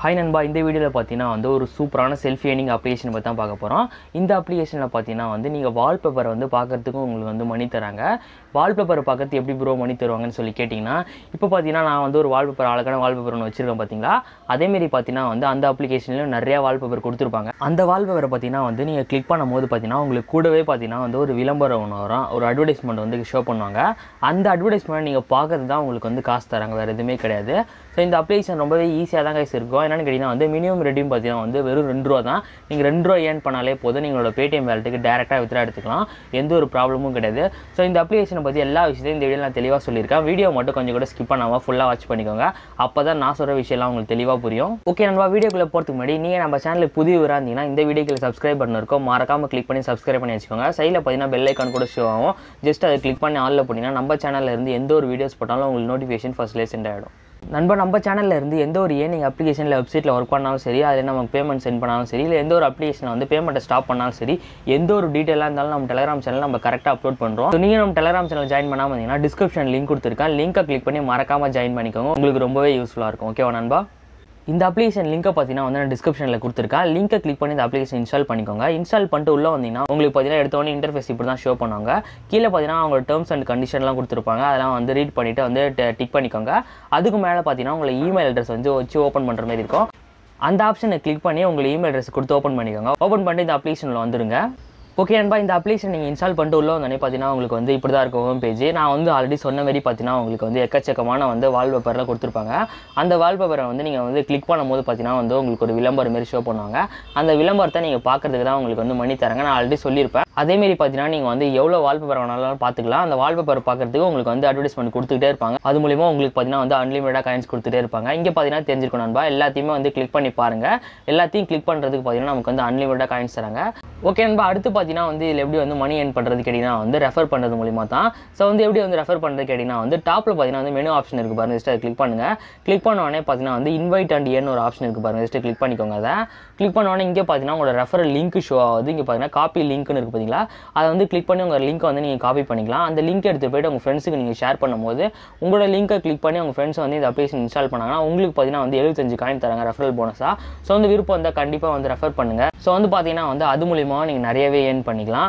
hi நண்பா இந்த வீடியோவில் பார்த்தீங்கன்னா வந்து ஒரு சூப்பரான செல்ஃபி ஏர்னிங் அப்ளிகேஷன் பற்றி தான் பார்க்க போகிறோம் இந்த அப்ளிகேஷனில் பார்த்தீங்கன்னா வந்து நீங்கள் வால்பேப்பரை வந்து பார்க்கறதுக்கும் உங்களுக்கு வந்து மணி தராங்க வால்பேப்பரை பார்க்கறது எப்படி ப்ரோ மணி தருவாங்கன்னு சொல்லி கேட்டிங்கன்னா இப்போ பார்த்தீங்கன்னா நான் வந்து ஒரு வால்பேப்பர் அழகான வால்பேப்பர் ஒன்று வச்சிருக்கேன் பார்த்தீங்களா அதேமாரி பார்த்தீங்கன்னா வந்து அந்த அப்ளிகேஷன்லையும் நிறையா வால்பேப்பர் கொடுத்துருப்பாங்க அந்த வால்பேப்பரை பார்த்தீங்கன்னா வந்து நீங்கள் கிளிக் பண்ணும்போது பார்த்தீங்கன்னா உங்களுக்கு கூடவே பார்த்தீங்கன்னா வந்து ஒரு விளம்பரம் ஒன்று வரும் ஒரு அட்வர்டைஸ்மெண்ட் வந்து ஷோ பண்ணுவாங்க அந்த அட்வர்டைஸ்மெண்ட் நீங்கள் பார்க்கறது தான் உங்களுக்கு வந்து காசு தராங்க வேறு எதுவுமே கிடையாது ஸோ இந்த அப்ளிகேஷன் ரொம்பவே ஈஸியாக தான் கைஸ் இருக்கும் என்னென்னு கேட்டிங்கன்னா வந்து மினிமம் ரெடியும் பார்த்தீங்கன்னா வந்து வெறும் ரெண்டு ரூபா தான் நீங்கள் ரெண்டு ரூபா ஏர்ன் பண்ணாலே போதும் நீங்களோட பேடிஎம் வேலட்டுக்கு டேரெக்டாக வித்ரா எடுத்துக்கலாம் எந்த ஒரு ப்ராப்ளமும் கிடையாது ஸோ இந்த அப்ளிகேஷனை பற்றி எல்லா விஷயத்தையும் இந்த வீடியோ நான் தெளிவாக சொல்லியிருக்கேன் வீடியோ மட்டும் கொஞ்சம் கூட ஸ்கிப் பண்ணாமல் ஃபுல்லாக வாட்ச் பண்ணிக்கோங்க அப்போ தான் நான் சொல்கிற விஷயம்லாம் உங்களுக்கு தெளிவாக புரியும் ஓகே நண்பா வீடியோக்குள்ளே போகிறதுக்கு முன்னாடி நீங்கள் நம்ம சேனலுக்கு புதியவராக இருந்தீங்கன்னா இந்த வீடியோக்கு சப்ஸ்கிரைப் பண்ண இருக்கும் மறக்காமல் கிளிக் பண்ணி சப்ஸ்கிரைப் பண்ணி வச்சுக்கோங்க சைடில் பார்த்தீங்கன்னா பெல் ஐக்கான் கூட ஷோ ஆகும் ஜஸ்ட் அதை கிளிக் பண்ணி ஆனில் போனீங்கன்னா நம்ம சேனலில் இருந்து எந்த ஒரு வீடியோஸ் போட்டாலும் உங்களுக்கு நோட்டிஃபிகேஷன் ஃபஸ்ட்லேயே சென்ட் ஆகிடும் நண்பா நம்ம சேனலில் இருந்து எந்த ஒரு ஏர்னிங் அப்ளிகேஷனில் வெப்சைட்டில் ஒர்க் பண்ணாலும் சரி அதில் நமக்கு பேமெண்ட் சென்ட் பண்ணாலும் சரி இல்லை எந்த ஒரு அப்ளிகேஷனில் வந்து பேமெண்ட்டை ஸ்டாப் பண்ணாலும் சரி எந்த ஒரு டீட்டெயிலாக இருந்தாலும் நம்ம டெலிகிராம் சேனல் நம்ம கரெக்டாக அப்லோட் பண்ணுறோம் ஸோ நீங்கள் நம்ம டெலிகிராம் சேனல் ஜாயின் பண்ணாமல் இருந்தீங்கன்னா டிஸ்கிரிப்ஷன் லிங்க் கொடுத்துருக்கேன் லிங்கை கிளிக் பண்ணி மறக்காமல் ஜாயின் பண்ணிக்கோங்க உங்களுக்கு ரொம்பவே யூஸ்ஃபுல்லாக இருக்கும் ஓகேவா நண்பா இந்த அப்ளிகேஷன் லிங்கை பார்த்தீங்கன்னா வந்து நான் டிஸ்கிரிப்ஷனில் கொடுத்துருக்கேன் லிங்கை கிளிக் பண்ணி இந்த அப்ளிகேஷன் இன்ஸ்டால் பண்ணிக்கோங்க இன்ஸ்டால் பண்ணிட்டு உள்ளே வந்தீங்கன்னா உங்களுக்கு பார்த்தீங்கன்னா எடுத்தோடனே இன்டர்ஃபேஸ் இப்படி தான் ஷோ பண்ணுவாங்க கீழே பார்த்தீங்கன்னா அவங்க டேர்ம்ஸ் அண்ட் கண்டிஷன்லாம் கொடுத்துருப்பாங்க அதெல்லாம் வந்து ரீட் பண்ணிவிட்டு வந்து டிக் பண்ணிக்கோங்க அதுக்கு மேலே பார்த்தீங்கன்னா உங்களை இமெயில் அட்ரஸ் வந்து வச்சு ஓப்பன் பண்ணுற மாதிரி இருக்கும் அந்த ஆப்ஷனை கிளிக் பண்ணி உங்களை இமெயில் அட்ரஸ் கொடுத்து ஓப்பன் பண்ணிக்கோங்க ஓப்பன் பண்ணிட்டு இந்த அப்ளிகேஷனில் வந்துருங்க ஓகே நண்பா இந்த அப்ளிகேஷன் நீங்கள் இன்ஸ்டால் பண்ணிட்டு உள்ள வந்தோடனே பார்த்தீங்கன்னா உங்களுக்கு வந்து இப்படி தான் இருக்கும் ஹோம் பேஜ் நான் வந்து ஆல்ரெடி சொன்ன மாதிரி பார்த்தீங்கன்னா உங்களுக்கு வந்து எக்கச்சக்கமான வந்து வால்பேப்பரில் கொடுத்துருப்பாங்க அந்த வால்பேப்பரை வந்து நீங்கள் வந்து கிளிக் பண்ணும்போது பார்த்தீங்கன்னா வந்து உங்களுக்கு ஒரு விளம்பரம் மாரி ஷோ பண்ணுவாங்க அந்த விளம்பரத்தை நீங்கள் பார்க்கறதுக்கு தான் உங்களுக்கு வந்து மணி தராங்க நான் ஆல்ரெடி சொல்லியிருப்பேன் அதேமாரி பார்த்தீங்கன்னா நீங்கள் வந்து எவ்வளோ வால்பேப்பர் வேணாலும் பார்த்துக்கலாம் அந்த வால்பேப்பர் பார்க்கறதுக்கு உங்களுக்கு வந்து அட்வர்டைஸ்மெண்ட் கொடுத்துட்டே இருப்பாங்க அது மூலிமா உங்களுக்கு பார்த்தீங்கன்னா வந்து அன்லிமிட்டடாக காயின்ஸ் கொடுத்துட்டே இருப்பாங்க இங்கே பார்த்தீங்கன்னா தெரிஞ்சிருக்கும் நண்பா எல்லாத்தையுமே வந்து கிளிக் பண்ணி பாருங்கள் எல்லாத்தையும் கிளிக் பண்ணுறதுக்கு பார்த்தீங்கன்னா நமக்கு வந்து அன்லிமிட்டடாக காயின்ஸ் தராங்க ஓகே நண்பா அடுத்து பார்த்தீங்கன்னா வந்து இதில் எப்படி வந்து மணி ஏர்ன் பண்ணுறது கேட்டிங்கன்னா வந்து ரெஃபர் பண்ணுறது மூலிமா தான் ஸோ வந்து எப்படி வந்து ரெஃபர் பண்ணுறது கேட்டிங்கன்னா வந்து டாப்பில் பார்த்தீங்கன்னா வந்து மெனு ஆப்ஷன் இருக்குது பாருங்க ஜஸ்ட் அதை கிளிக் பண்ணுங்கள் கிளிக் பண்ண உடனே பார்த்தீங்கன்னா வந்து இன்வைட் அண்ட் ஏன்னு ஒரு ஆப்ஷன் இருக்குது பாருங்க ஜஸ்ட் கிளிக் பண்ணிக்கோங்க அதை கிளிக் பண்ண உடனே இங்கே பார்த்தீங்கன்னா உங்களோட ரெஃபரல் லிங்க் ஷோ ஆகுது இங்கே பார்த்தீங்கன்னா காப்பி லிங்க்னு இருக்குது பார்த்தீங்களா அதை வந்து கிளிக் பண்ணி உங்கள் லிங்க்கை வந்து நீங்கள் காப்பி பண்ணிக்கலாம் அந்த லிங்க் எடுத்து போய்ட்டு உங்கள் ஃப்ரெண்ட்ஸுக்கு நீங்கள் ஷேர் பண்ணும்போது உங்களோட லிங்க்கை கிளிக் பண்ணி உங்கள் ஃப்ரெண்ட்ஸ் வந்து இந்த அப்ளிகேஷன் இன்ஸ்டால் பண்ணாங்கன்னா உங்களுக்கு பார்த்தீங்கன்னா வந்து எழுபத்தஞ்சு காயின் தராங்க ரெஃபரல் போனஸாக ஸோ வந்து விருப்பம் வந்தால் கண்டிப்பாக வந்து ரெஃபர் பண்ணுங்கள் ஸோ வந்து பார்த்தீங்கன்னா வந்து அது மூலியமாக நீங்கள் நிறையவே ஏர்ன் பண்ணிக்கலாம்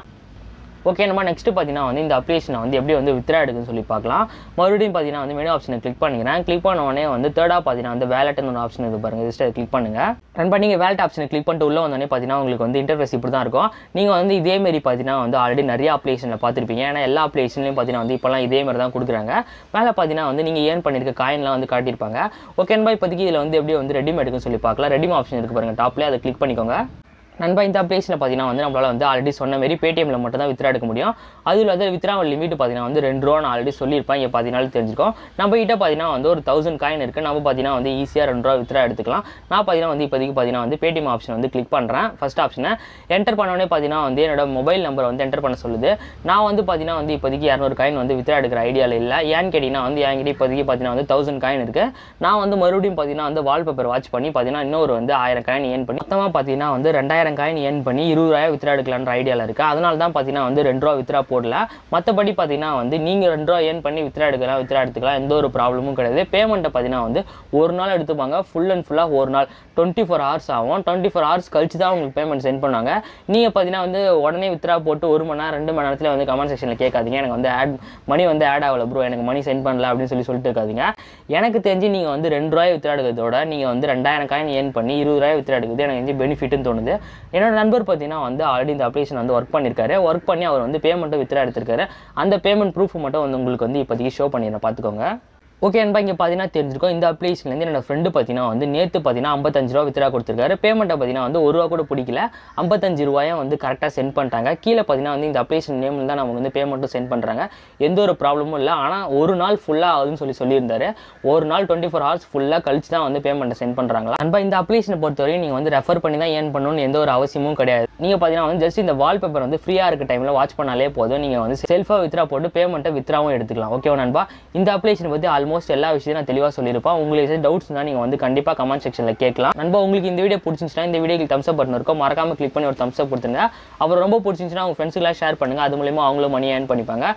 ஓகே நம்ம நெக்ஸ்ட் பார்த்தீங்கன்னா வந்து இந்த அப்ளிகேஷனை வந்து எப்படி வந்து வித்ரா எடுக்குன்னு சொல்லி பார்க்கலாம் மறுபடியும் பார்த்தீங்கன்னா வந்து மெனு ஆப்ஷனை கிளிக் பண்ணிக்கிறேன் கிளிக் பண்ண உடனே வந்து தேர்டாக பார்த்தீங்கன்னா வந்து வேலட்னு ஒரு ஆப்ஷன் இருக்குது பாருங்க ஜஸ்ட் அதை கிளிக் பண்ணுங்க ரன் பண்ணி நீங்கள் வேலட் ஆப்ஷனை கிளிக் பண்ணிட்டு உள்ள வந்தோடனே பார்த்தீங்கன்னா உங்களுக்கு வந்து இன்டர்ஃபேஸ் இப்படி தான் இருக்கும் நீங்கள் வந்து இதேமாரி பார்த்தீங்கன்னா வந்து ஆல்ரெடி நிறைய அப்ளிகேஷனில் பார்த்துருப்பீங்க ஏன்னா எல்லா அப்ளிகேஷன்லையும் பார்த்தீங்கன்னா வந்து இப்போலாம் இதே மாதிரி தான் கொடுக்குறாங்க மேலே பார்த்தீங்கன்னா வந்து நீங்கள் ஏர்ன் பண்ணியிருக்க காயின்லாம் வந்து காட்டியிருப்பாங்க ஓகே நண்பா இப்போதைக்கு இதில் வந்து எப்படி வந்து ரெடிம் எடுக்குன்னு சொல்லி பார்க்கலாம் ரெடிம் ஆப்ஷன் இருக்குது பாருங்க டாப்லேயே அதை கிளிக் பண்ணிக்கோங்க நண்பா இந்த அப்ளிகேஷனில் பார்த்தீங்கன்னா வந்து நம்மளால் வந்து ஆல்ரெடி சொன்ன மாதிரி பேடிஎம்ல மட்டும் தான் வித்ரா எடுக்க முடியும் அதில் வந்து வித்ரா லிமிட் பார்த்தீங்கன்னா வந்து ரெண்டு ரூபா நான் ஆல்ரெடி சொல்லியிருப்பேன் இங்கே பார்த்தீங்கன்னா தெரிஞ்சிருக்கோம் நம்ம கிட்ட பார்த்தீங்கன்னா வந்து ஒரு தௌசண்ட் காயின் இருக்குது நம்ம பார்த்தீங்கன்னா வந்து ஈஸியாக ரெண்டு ரூபா வித்ரா எடுத்துக்கலாம் நான் பார்த்தீங்கன்னா வந்து இப்போதைக்கு பார்த்தீங்கன்னா வந்து பேடிஎம் ஆப்ஷன் வந்து கிளிக் பண்ணுறேன் ஃபஸ்ட் ஆப்ஷனை என்டர் பண்ணோடனே பார்த்தீங்கன்னா வந்து என்னோட மொபைல் நம்பரை வந்து என்டர் பண்ண சொல்லுது நான் வந்து பார்த்தீங்கன்னா வந்து இப்போதைக்கு இரநூறு காயின் வந்து வித்ரா எடுக்கிற ஐடியாவில் இல்லை ஏன்னு கேட்டிங்கன்னா வந்து என்கிட்ட இப்போதைக்கு பார்த்தீங்கன்னா வந்து தௌசண்ட் காயின் இருக்குது நான் வந்து மறுபடியும் பார்த்தீங்கன்னா வந்து வால்பேப்பர் வாட்ச் பண்ணி பார்த்தீங்கன்னா இன்னொரு வந்து ஆயிரம் காயின் ஏன் பண்ணி மொத்தமாக பார்த்தீங்கன்னா வந்து ரெண்டாயிரம் காயின் ஏன் பண்ணி இருபதாயிரம் வித்ரா எடுக்கலான்ற ஐடியாவில் இருக்குது அதனால தான் பார்த்தீங்கன்னா வந்து ரெண்டு ரூபா வித்ரா போடல மற்றபடி பார்த்தீங்கன்னா வந்து நீங்கள் ரெண்டு ரூபா ஏன் பண்ணி வித்ரா எடுக்கலாம் வித்ரா எடுத்துக்கலாம் எந்த ஒரு ப்ராப்ளமும் கிடையாது பேமெண்ட்டை பார்த்தீங்கன்னா வந்து ஒரு நாள் எடுத்துப்பாங்க ஃபுல் அண்ட் ஃபுல்லாக ஒரு நாள் டுவெண்ட்டி ஃபோர் ஹவர்ஸ் ஆகும் டுவெண்ட்டி ஃபோர் ஹவர்ஸ் கழிச்சு தான் உங்களுக்கு பேமெண்ட் சென்ட் பண்ணுவாங்க நீங்கள் பார்த்தீங்கன்னா வந்து உடனே வித்ரா போட்டு ஒரு மணி நேரம் ரெண்டு மணி நேரத்தில் வந்து கமெண்ட் செக்ஷனில் கேட்காதீங்க எனக்கு வந்து ஆட் மணி வந்து ஆட் ஆகல ப்ரோ எனக்கு மணி சென்ட் பண்ணல அப்படின்னு சொல்லி சொல்லிட்டு இருக்காதீங்க எனக்கு தெரிஞ்சு நீங்கள் வந்து ரெண்டு ரூபாய் வித்ரா எடுக்கிறதோட நீங்கள் வந்து ரெண்டாயிரம் காயின் ஏன் பண்ணி இருபது ரூபாய் வித்ரா எடுக்குது எனக்கு வந்து பெனிஃபிட்னு தோணுது என்னோட நண்பர் பார்த்தீங்கன்னா வந்து ஆல்ரெடி இந்த அப்ளிகேஷன் வந்து ஒர்க் பண்ணியிருக்காரு ஒர்க் பண்ணி அவர் வந்து பேமெண்ட்டும் வித்ரா எடுத்திருக்காரு அந்த பேமெண்ட் ப்ரூஃப் மட்டும் வந்து உங்களுக்கு வந்து இப்போதைக்கு ஷோ பண்ணிடுறேன் பார்த்துக்கோங்க ஓகே நண்பா இங்கே பார்த்தீங்கன்னா தெரிஞ்சிருக்கும் இந்த அப்ளிகேஷன்லேருந்து என்னோட ஃப்ரெண்டு பார்த்தீங்கன்னா வந்து நேற்று பார்த்தீங்கன்னா ஐம்பத்தஞ்சு ரூபா வித்ரா கொடுத்துருக்காரு பேமெண்ட்டை பார்த்தீங்கன்னா வந்து ஒரு ரூபா கூட பிடிக்கல ஐம்பத்தஞ்சு ரூபாயும் வந்து கரெக்டாக சென்ட் பண்ணிட்டாங்க கீழே பார்த்தீங்கன்னா வந்து இந்த அப்ளிகேஷன் நேமில் தான் நமக்கு வந்து பேமெண்ட்டும் சென்ட் பண்ணுறாங்க எந்த ஒரு ப்ராப்ளமும் இல்லை ஆனால் ஒரு நாள் ஃபுல்லாக ஆகுதுன்னு சொல்லி சொல்லியிருந்தாரு ஒரு நாள் டுவெண்ட்டி ஃபோர் ஹவர்ஸ் ஃபுல்லாக கழிச்சு தான் வந்து பேமெண்ட்டை சென்ட் பண்ணுறாங்களா நண்பா இந்த அப்ளிகேஷனை பொறுத்தவரையும் நீங்கள் வந்து ரெஃபர் பண்ணி தான் ஏர்ன் பண்ணணும்னு எந்த ஒரு அவசியமும் கிடையாது நீங்கள் பார்த்தீங்கன்னா வந்து ஜஸ்ட் இந்த வால்பேப்பர் வந்து ஃப்ரீயாக இருக்க டைமில் வாட்ச் பண்ணாலே போதும் நீங்கள் வந்து செல்ஃபாக வித்ரா போட்டு பேமெண்ட்டை வித்ராவும் எடுத்துக்கலாம் ஓகேவா நண்பா இந்த அப்ளிகேஷன் பற்றி ஆல்மோஸ்ட் எல்லா விஷயத்தையும் நான் தெளிவாக சொல்லியிருப்பேன் உங்களுக்கு டவுட்ஸ் தான் நீங்கள் வந்து கண்டிப்பாக கமெண்ட் செக்ஷனில் கேட்கலாம் நண்பா உங்களுக்கு இந்த வீடியோ பிடிச்சிருந்துச்சுன்னா இந்த வீடியோக்கு தம்ஸ் அப் பட்டன் இருக்கும் மறக்காம கிளிக் பண்ணி ஒரு தம்ஸ் அப் கொடுத்துருங்க அப்புறம் ரொம்ப பிடிச்சிருந்துச்சுன்னா உங்கள் ஃப்ரெண்ட்ஸுக்கெல்லாம் ஷேர் பண்ணுங்கள் அது மூலியமாக அவங்களும் மணி ஏர்ன் பண்ணிப்பாங்க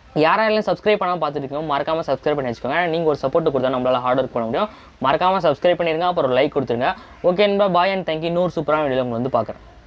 யாரெல்லாம் சப்ஸ்கிரைப் பண்ணாமல் பார்த்துட்டு இருக்கோம் மறக்காமல் சப்ஸ்கிரைப் பண்ணி வச்சுக்கோங்க நீங்கள் ஒரு சப்போர்ட் கொடுத்தா நம்மளால் ஹார்ட் ஒர்க் பண்ண முடியும் மறக்காமல் சப்ஸ்கிரைப் பண்ணிடுங்க அப்புறம் லைக் கொடுத்துருங்க ஓகே நண்பா பாய் அண்ட் தேங்க்யூ இன்னொரு சூப்பரான வீடியோ உங்களை வந்து பார்க்குறேன்